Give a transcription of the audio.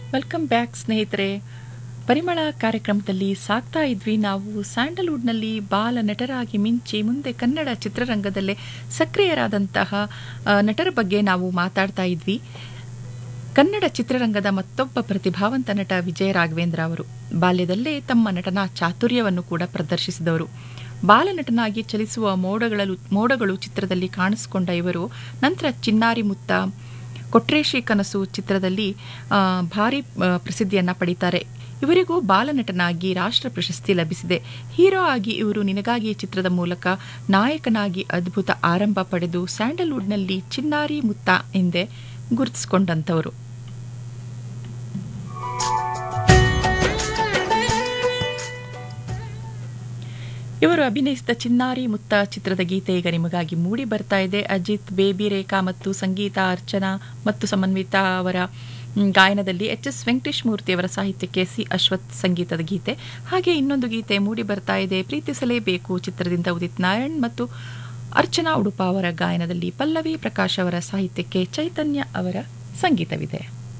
welcome back ಸ್ನೇಹಿತರೆ ಪರಿಮಳ ಕಾರ್ಯಕ್ರಮದಲ್ಲಿ ಸಾಕ್ತಾ ಇದ್ವಿ ನಾವು ಸ್ಯಾಂಡಲ್ವುಡ್ನಲ್ಲಿ ಬಾಲ ನಟರಾಗಿ ಮಿಂಚಿ ಮುಂದೆ ಕನ್ನಡ ಚಿತ್ರರಂಗದಲ್ಲೇ ಸಕ್ರಿಯರಾದಂತಹ ಆ, ನಟರ ಬಗ್ಗೆ ನಾವು ಮಾತಾಡ್ತಾ ಇದ್ವಿ ಕನ್ನಡ ಚಿತ್ರರಂಗದ ಮತ್ತೊಬ್ಬ ಪ್ರತಿಭಾವಂತ ನಟ ವಿಜಯ ರಾಘವೇಂದ್ರ ಅವರು ಬಾಲ್ಯದಲ್ಲೇ ತಮ್ಮ ನಟನಾ ಚಾತುರ್ಯವನ್ನು ಕೂಡ ಪ್ರದರ್ಶಿಸಿದವರು ಬಾಲನಟನಾಗಿ ಚಲಿಸುವ ಮೋಡಗಳು ಮೋಡಗಳು ಚಿತ್ರದಲ್ಲಿ ಕಾಣಿಸಿಕೊಂಡ ಇವರು ನಂತರ ಚಿನ್ನಾರಿ ಮುತ್ತ ಕೊಟ್ರೇಶಿ ಕನಸು ಚಿತ್ರದಲ್ಲಿ ಆ, ಭಾರಿ ಆ, ಪ್ರಸಿದ್ಧಿಯನ್ನ ಪಡೀತಾರೆ ಇವರಿಗೂ ಬಾಲನಟನಾಗಿ ರಾಷ್ಟ್ರ ಪ್ರಶಸ್ತಿ ಲಭಿಸಿದೆ ಹೀರೋ ಆಗಿ ಇವರು ನಿನಗಾಗಿ ಚಿತ್ರದ ಮೂಲಕ ನಾಯಕನಾಗಿ ಅದ್ಭುತ ಆರಂಭ ಪಡೆದು ಸ್ಯಾಂಡಲ್ವುಡ್ನಲ್ಲಿ ಚಿನ್ನಾರಿ ಮುತ್ತ ಎಂದೇ ಗುರುತಿಸಿಕೊಂಡಂಥವರು ಇವರು ಅಭಿನಯಿಸಿದ ಚಿನ್ನಾರಿ ಮುತ್ತ ಚಿತ್ರದ ಗೀತೆ ಈಗ ನಿಮಗಾಗಿ ಮೂಡಿ ಬರ್ತಾ ಇದೆ ಅಜಿತ್ ಬೇಬಿ ರೇಖಾ ಮತ್ತು ಸಂಗೀತ ಅರ್ಚನಾ ಮತ್ತು ಸಮನ್ವಿತಾ ಅವರ ಮ್, ಗಾಯನದಲ್ಲಿ ಎಚ್ ಎಸ್ ವೆಂಕಟೇಶ್ ಮೂರ್ತಿ ಅವರ ಸಾಹಿತ್ಯಕ್ಕೆ ಸಿ ಅಶ್ವಥ್ ಸಂಗೀತದ ಗೀತೆ ಹಾಗೆ ಇನ್ನೊಂದು ಗೀತೆ ಮೂಡಿ ಬರ್ತಾ ಇದೆ ಪ್ರೀತಿಸಲೇಬೇಕು ಚಿತ್ರದಿಂದ ಉದಿತ್ ನಾರಾಯಣ್ ಮತ್ತು ಅರ್ಚನಾ ಉಡುಪ ಅವರ ಗಾಯನದಲ್ಲಿ ಪಲ್ಲವಿ ಪ್ರಕಾಶ್ ಅವರ ಸಾಹಿತ್ಯಕ್ಕೆ ಚೈತನ್ಯ ಅವರ ಸಂಗೀತವಿದೆ